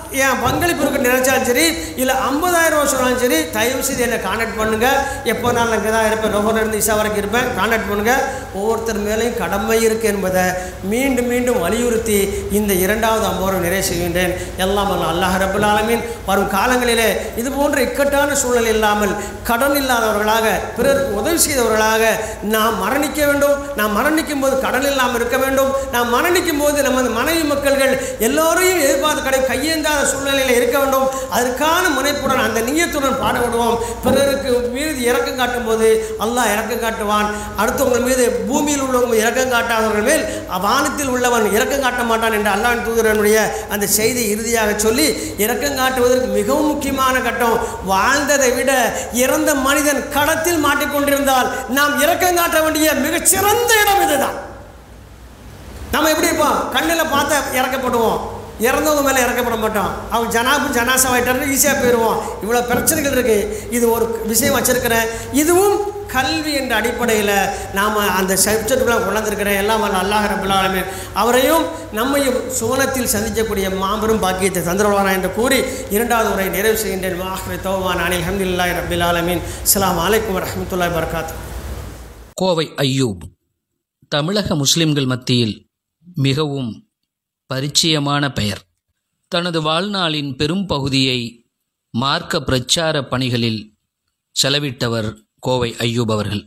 என் பங்களிப்பு இருக்கு நினைச்சாலும் சரி இல்லை ஐம்பதாயிரம் ரூபா சொன்னாலும் சரி தயவு செய்து என்னை கான்டாக்ட் பண்ணுங்க எப்போ நான் இங்கே தான் இருப்பேன் ரொஹர் இருந்து இசா வரைக்கும் இருப்பேன் கான்டாக்ட் பண்ணுங்க ஒவ்வொருத்தர் மேலேயும் கடமை இருக்கு என்பதை மீண்டும் மீண்டும் வலியுறுத்தி இந்த இரண்டாவது அம்போரை நிறைவு செய்கின்றேன் எல்லாம் வல்ல அல்லாஹ் ரபுல் ஆலமீன் வரும் காலங்களிலே இது போன்ற இக்கட்டான சூழல் இல்லாமல் கடன் இல்லாதவர்களாக பிறருக்கு உதவி செய்தவர்களாக நாம் மரணிக்க வேண்டும் நாம் மரணிக்கும் போது கடன் இல்லாமல் இருக்க வேண்டும் நாம் மரணிக்கும் போது நமது மனைவி மக்கள்கள் எல்லோரையும் எதிர்பார்த்து கடை கையேந்தாத சூழ்நிலையில் இருக்க வேண்டும் அதற்கான முனைப்புடன் அந்த நீயத்துடன் பாடுபடுவோம் பிறருக்கு மீது இறக்கம் காட்டும் போது அல்லாஹ் இறக்கம் காட்டுவான் அடுத்தவங்க மீது பூமியில் உள்ளவங்க இறக்கம் காட்டாதவர்கள் மேல் வானத்தில் உள்ளவன் இறக்கம் காட்ட மாட்டான் என்று அல்லாஹ் தூதரனுடைய அந்த செய்தி இறுதியாக சொல்லி இறக்கம் காட்டுவதற்கு மிகவும் முக்கியமான கட்டம் வாழ்ந்ததை விட இறந்த மனிதன் கடத்தில் மாட்டிக்கொண்டிருந்தால் நாம் இறக்கம் காட்ட வேண்டிய மிகச்சிறந்த இடம் இதுதான் நம்ம எப்படி இருப்போம் கண்ணில் பார்த்தா இறக்கப்படுவோம் இறந்தவங்க மேலே இறக்கப்பட மாட்டோம் அவங்க ஜனாபு ஜனாசாவாயிட்டாரு ஈஸியாக போயிடுவோம் இவ்வளோ பிரச்சனைகள் இருக்குது இது ஒரு விஷயம் வச்சுருக்கிறேன் இதுவும் கல்வி என்ற அடிப்படையில் நாம் அந்த சப்ஜெக்டுக்குலாம் கொண்டாந்துருக்கிறேன் எல்லாம் வல்ல அல்லாஹ் ரபுல் ஆலமீன் அவரையும் நம்மையும் சுவனத்தில் சந்திக்கக்கூடிய மாபெரும் பாக்கியத்தை தந்துடுவாரா என்று கூறி இரண்டாவது உரை நிறைவு செய்கின்றேன் மாஹ்ரி தோவான் அனில் ஹம்துல்லாய் ரபில் ஆலமீன் அஸ்ஸலாமு அலைக்கும் வரஹ்மத்துல்லாஹி வரகாத்து கோவை ஐயூப் தமிழக முஸ்லிம்கள் மத்தியில் மிகவும் பரிச்சயமான பெயர் தனது வாழ்நாளின் பெரும் பகுதியை மார்க்க பிரச்சார பணிகளில் செலவிட்டவர் கோவை ஐயூப் அவர்கள்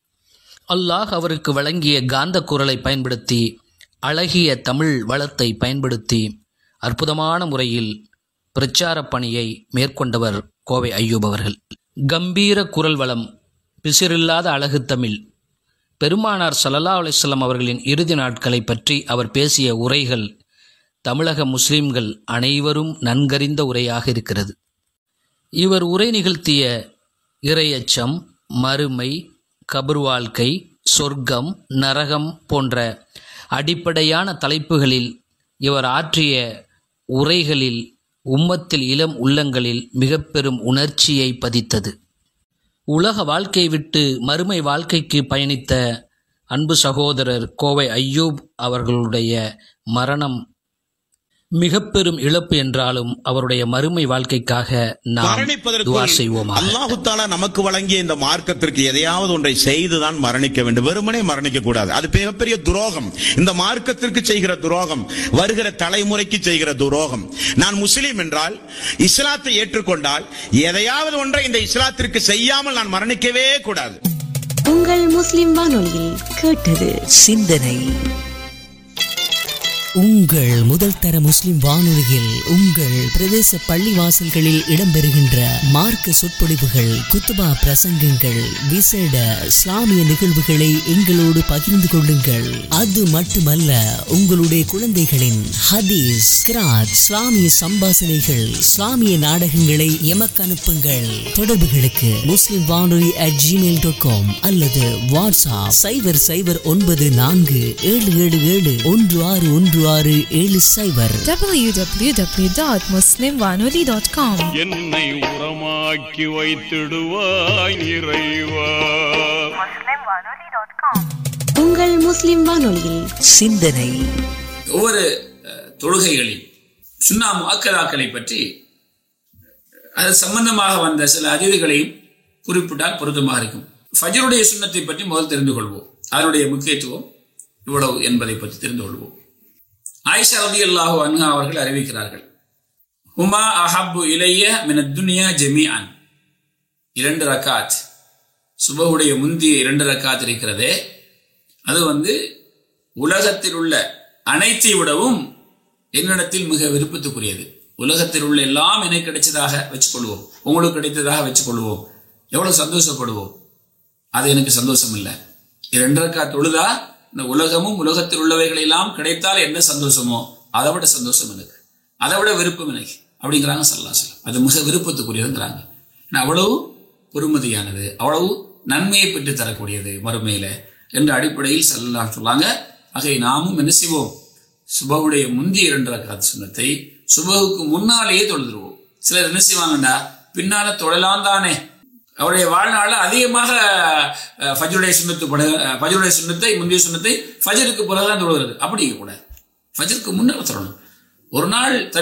அல்லாஹ் அவருக்கு வழங்கிய காந்த குரலை பயன்படுத்தி அழகிய தமிழ் வளத்தை பயன்படுத்தி அற்புதமான முறையில் பிரச்சார பணியை மேற்கொண்டவர் கோவை ஐயூப் அவர்கள் கம்பீர குரல் வளம் பிசிறில்லாத அழகு தமிழ் பெருமானார் ஸல்லல்லாஹு அலைஹி வஸல்லம் அவர்களின் இறுதி நாட்களை பற்றி அவர் பேசிய உரைகள் தமிழக முஸ்லிம்கள் அனைவரும் நன்கறிந்த உரையாக இருக்கிறது இவர் உரை நிகழ்த்திய இரையச்சம் மறுமை கபர் வாழ்க்கை சொர்க்கம் நரகம் போன்ற அடிப்படையான தலைப்புகளில் இவர் ஆற்றிய உரைகளில் உம்மத்தில் இளம் உள்ளங்களில் மிக பெரும் உணர்ச்சியை பதித்தது உலக வாழ்க்கை விட்டு மறுமை வாழ்க்கைக்கு பயணித்த அன்பு சகோதரர் கோவை ஐயூப் அவர்களுடைய மரணம் மிக பெரும் இழப்பு என்றாலும் அவருடைய மறுமை வாழ்க்கைக்காக நாம் துவா மரணிப்பதற்கு செய்வோமாக அல்லாஹு தாலா நமக்கு வழங்கிய இந்த மார்க்கத்திற்கு எதையாவது ஒன்றை செய்துதான் மரணிக்க வேண்டும் வெறுமனே மரணிக்க கூடாது அது மிகப்பெரிய துரோகம் இந்த மார்க்கத்திற்கு செய்கிற துரோகம் வருகிற தலைமுறைக்கு செய்கிற துரோகம் நான் முஸ்லீம் என்றால் இஸ்லாத்தை ஏற்றுக்கொண்டால் எதையாவது ஒன்றை இந்த இஸ்லாத்திற்கு செய்யாமல் நான் மரணிக்கவே கூடாது உங்கள் முஸ்லிம் வானொலியில் கேட்டது சிந்தனை உங்கள் முதல் தர முஸ்லிம் வானொலியில் உங்கள் பிரதேச பள்ளிவாசல்களில் இடம்பெறுகின்ற மார்க்க சொற்பொழிவுகள் குத்துபா பிரசங்கங்கள் விசேட இஸ்லாமிய நிகழ்வுகளை எங்களோடு பகிர்ந்து கொள்ளுங்கள் அது மட்டுமல்ல உங்களுடைய குழந்தைகளின் ஹதீஸ் கிராத் இஸ்லாமிய சம்பாசனைகள் இஸ்லாமிய நாடகங்களை எமக்கு அனுப்புங்கள் தொடர்புகளுக்கு முஸ்லிம் வானொலி அட் ஜிமெயில் டாட் காம் அல்லது வாட்ஸ்அப் சைபர் சைபர் ஒன்பது நான்கு ஏழு ஏழு ஏழு ஒன்று ஆறு ஒன்று ஆறு ஏழு சைபர் www.muslimwanoli.com என்னை உரமாக்கி வைத்திடுவாய் இறைவா உங்கள் முஸ்லிம் வானொலியில் சிந்தனை ஒவ்வொரு அஹ், தொழுகைகளில் சுன்னா முஅக்கதாக்களை பற்றி அது சம்பந்தமாக வந்த சில அறிவுகளையும் குறிப்பிட்டால் பொருத்தமாக இருக்கும் ஃபஜருடைய சுண்ணத்தை பற்றி முதல் தெரிந்து கொள்வோம் அதனுடைய முக்கியத்துவம் இவ்வளவு என்பதை பற்றி தெரிந்து கொள்வோம் ஆயிஷா ரதி அல்லாஹு அன்ஹா அவர்கள் அறிவிக்கிறார்கள் ஹுமா அஹப்பு இலைய மின துனியா ஜெமியான் இரண்டு ரக்காத் சுபஹுடைய முந்திய இரண்டு ரக்காத் இருக்கிறதே அது வந்து உலகத்தில் உள்ள அனைத்தை விடவும் என்னிடத்தில் மிக விருப்பத்துக்குரியது உலகத்தில் உள்ள எல்லாம் எனக்கு கிடைச்சதாக வச்சுக்கொள்வோம் உங்களுக்கு கிடைத்ததாக வச்சுக்கொள்வோம் எவ்வளவு சந்தோஷப்படுவோம் அது எனக்கு சந்தோஷம் இல்லை இரண்டு ரக்கா தொழுதா இந்த உலகமும் உலகத்தில் உள்ளவைகள் எல்லாம் கிடைத்தால் என்ன சந்தோஷமோ அதை விட சந்தோஷம் எனக்கு அதை விட விருப்பம் எனக்கு அப்படிங்கிறாங்க சல்லா சொல்லம் அது மிக விருப்பத்துக்குரியதுங்கிறாங்க ஏன்னா அவ்வளவு பொறுமதியானது அவ்வளவு நன்மையை பெற்று தரக்கூடியது மறுமையில என்ற அடிப்படையில் சல்லா சொல்லாங்க ஆகவே நாமும் என்ன செய்வோம் சுபகுடைய முந்தைய இரண்டு ரக்காத் சுண்ணத்தை சுபகுக்கு முன்னாலேயே தொழுதுருவோம் சிலர் என்ன செய்வாங்கண்டா பின்னால தொழலாம் தானே அவருடைய வாழ்நாள்ல அதிகமாக அஹ், ஃபஜ்ருடைய சுண்ணத்து பட ஃபஜ்ருடைய சுண்ணத்தை முந்தைய சுண்ணத்தை ஃபஜருக்கு பிறகுதான் தொழுகிறது அப்படி கூடாது ஃபஜருக்கு முன்னால் தொழணும் ஒரு நாள்